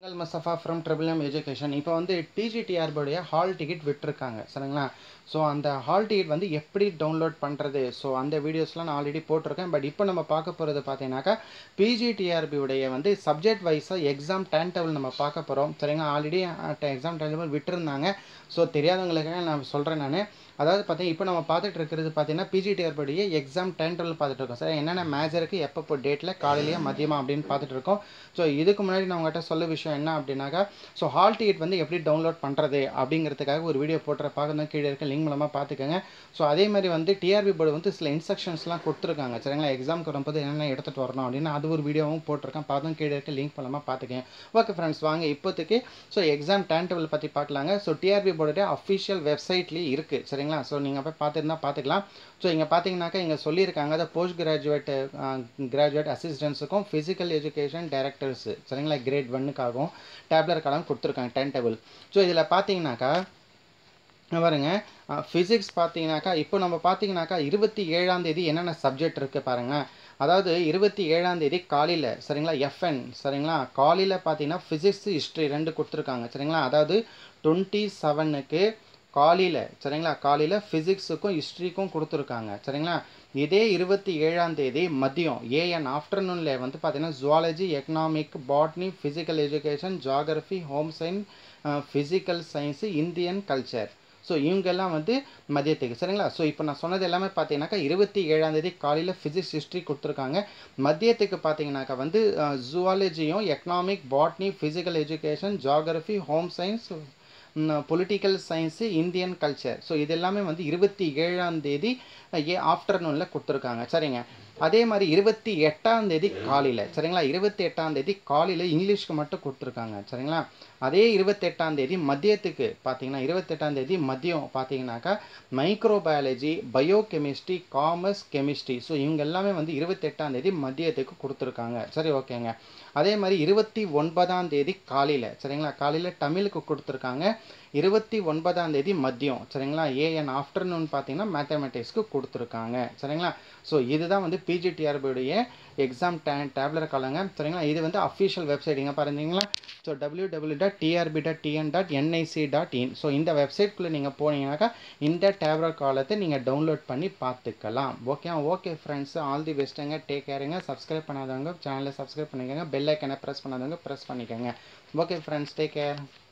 Al Masafa from triple M education இப்போ வந்து டிஜிடிஆர்புடைய hall ticket விட்டுருக்காங்க சரிங்களா ஸோ அந்த ஹால் டிக்கெட் வந்து எப்படி டவுன்லோட் பண்ணுறது ஸோ அந்த வீடியோஸ்லாம் நான் ஆல்ரெடி போட்டிருக்கேன் பட் இப்போ நம்ம பார்க்க போகிறது பார்த்தீங்கன்னாக்கா பிஜிடிஆர்பி உடைய வந்து சப்ஜெக்ட் வைஸாக எக்ஸாம் டைம் டேபிள் நம்ம பார்க்க போகிறோம் சரிங்களா ஆல்ரெடி எக்ஸாம் டைம் டேபிள் விட்டுருந்தாங்க ஸோ தெரியாதவங்களுக்காக நான் சொல்கிறேன் நான் அதாவது பார்த்தீங்கன்னா இப்போ நம்ம பார்த்துட்டு இருக்கிறது பார்த்தீங்கன்னா பிஜிடிஆர்புடைய எக்ஸாம் டைம் டேபிள் பார்த்துட்டு இருக்கோம் சார் என்னென்ன மேஜருக்கு எப்பப்போ டேட்டில் காலையிலேயே மதியமா அப்படின்னு பார்த்துட்டு இருக்கோம் ஸோ இதுக்கு முன்னாடி நான் உங்கள்கிட்ட சொல்ல விஷயம் என்ன அப்படின்னாக்கா ஸோ ஹால் டிக்கெட் வந்து எப்படி டவுன்லோட் பண்ணுறது அப்படிங்கிறதுக்காக ஒரு வீடியோ போட்டுற பார்க்கணும் கீழே இருக்க லிங்க் மூலமாக பார்த்துக்கோங்க ஸோ அதே மாதிரி வந்து டிஆர்பி போர்டு வந்து சில இன்ஸ்ட்ரக்ஷன்ஸ்லாம் கொடுத்துருக்காங்க சரிங்களா எக்ஸாம்க்கு வரும்போது என்னென்ன எடுத்துகிட்டு வரணும் அப்படின்னு அது ஒரு வீடியோவும் போட்டிருக்கேன் பார்த்தும் கீழே இருக்க லிங்க் மூலமாக பார்த்துக்கேன் ஓகே ஃப்ரெண்ட்ஸ் வாங்க இப்போதைக்கு ஸோ எக்ஸாம் டைம் டேபிள் பற்றி பார்க்கலாங்க ஸோ டிஆர்பி போர்டுடைய அஃபிஷியல் வெப்சைட்லேயே இருக்குது சரிங்களா ஸோ நீங்கள் போய் பார்த்துருந்தா பார்த்துக்கலாம் ஸோ இங்கே பார்த்தீங்கன்னாக்கா இங்கே சொல்லியிருக்காங்க அதை போஸ்ட் கிராஜுவேட் கிராஜுவேட் அசிஸ்டன்ஸுக்கும் ஃபிசிக்கல் எஜுகேஷன் டைரக்டர்ஸ் சரிங்களா கிரேட் ஒன்னுக்காகவும் டேப்லர் காலம் கொடுத்துருக்காங்க டைம் டேபிள் ஸோ இதில் பார்த்தீங்கன்னாக்கா பாருங்க ஃபிசிக்ஸ் பார்த்தீங்கன்னாக்கா இப்போ நம்ம பார்த்தீங்கன்னாக்கா இருபத்தி ஏழாம் தேதி என்னென்ன சப்ஜெக்ட் இருக்குது பாருங்கள் அதாவது இருபத்தி ஏழாம் தேதி காலையில் சரிங்களா எஃப்என் சரிங்களா காலையில் பார்த்தீங்கன்னா ஃபிசிக்ஸ் ஹிஸ்ட்ரி ரெண்டு கொடுத்துருக்காங்க சரிங்களா அதாவது டுவெண்ட்டி செவனுக்கு காலையில் சரிங்களா காலையில் ஃபிசிக்ஸுக்கும் ஹிஸ்ட்ரிக்கும் கொடுத்துருக்காங்க சரிங்களா இதே இருபத்தி ஏழாம் தேதி மதியம் ஏஎன் ஆஃப்டர்நூனில் வந்து பார்த்தீங்கன்னா zoology economic botany physical education geography home science physical science Indian culture so இவங்கெல்லாம் வந்து மதியத்துக்கு சரிங்களா ஸோ இப்போ நான் சொன்னது எல்லாமே பார்த்தீங்கன்னாக்கா இருபத்தி ஏழாம் தேதி காலையில் ஃபிசிக்ஸ் ஹிஸ்ட்ரி கொடுத்துருக்காங்க மதியத்துக்கு பார்த்தீங்கன்னாக்கா வந்து ஜுவாலஜியும் economic botany physical education geography home science political science Indian culture so இது எல்லாமே வந்து இருபத்தி ஏழாம் தேதி ஏ ஆஃப்டர்நூனில் கொடுத்துருக்காங்க சரிங்க அதே மாதிரி இருபத்தி எட்டாம் தேதி காலையில் சரிங்களா இருபத்தி எட்டாம் தேதி காலையில் இங்கிலீஷ்க்கு மட்டும் கொடுத்துருக்காங்க சரிங்களா அதே இருபத்தெட்டாம் தேதி மதியத்துக்கு பார்த்தீங்கன்னா இருபத்தெட்டாம் தேதி மதியம் பார்த்தீங்கன்னாக்கா microbiology biochemistry commerce chemistry so இவங்க எல்லாமே வந்து இருபத்தெட்டாம் தேதி மதியத்துக்கு கொடுத்துருக்காங்க சரி ஓகேங்க அதே மாதிரி இருபத்தி ஒன்பதாம் தேதி காலையில் சரிங்களா காலையில் தமிழுக்கு கொடுத்துருக்காங்க இருபத்தி ஒன்பதாம் தேதி மதியம் சரிங்களா ஏஎன் ஆஃப்டர்நூன் பார்த்தீங்கன்னா மேத்தமெட்டிக்ஸ்க்கு கொடுத்துருக்காங்க சரிங்களா ஸோ இதுதான் வந்து பிஜிடிஆர்பியுடைய எக்ஸாம் டே டேப்லர் காலங்க சரிங்களா இது வந்து அஃபிஷியல் வெப்சைட் இங்கே பாருந்தீங்களா so W W dot TRB dot TN dot NIC dot in so இந்த வெப்சைட்குள்ளே நீங்கள் போனீங்கன்னாக்கா இந்த டேப்லர் காலத்தை நீங்கள் டவுன்லோட் பண்ணி பார்த்துக்கலாம் okay okay friends all the பெஸ்ட்டுங்க டேக் கேருங்க சப்ஸ்கிரைப் பண்ணாதவங்க சேனலை சப்ஸ்கிரைப் பண்ணிக்கோங்க பெல் ஐக்கனை ப்ரெஸ் பண்ணாதவங்க ப்ரெஸ் பண்ணிக்கோங்க ஓகே ஃப்ரெண்ட்ஸ் டேக் கேர்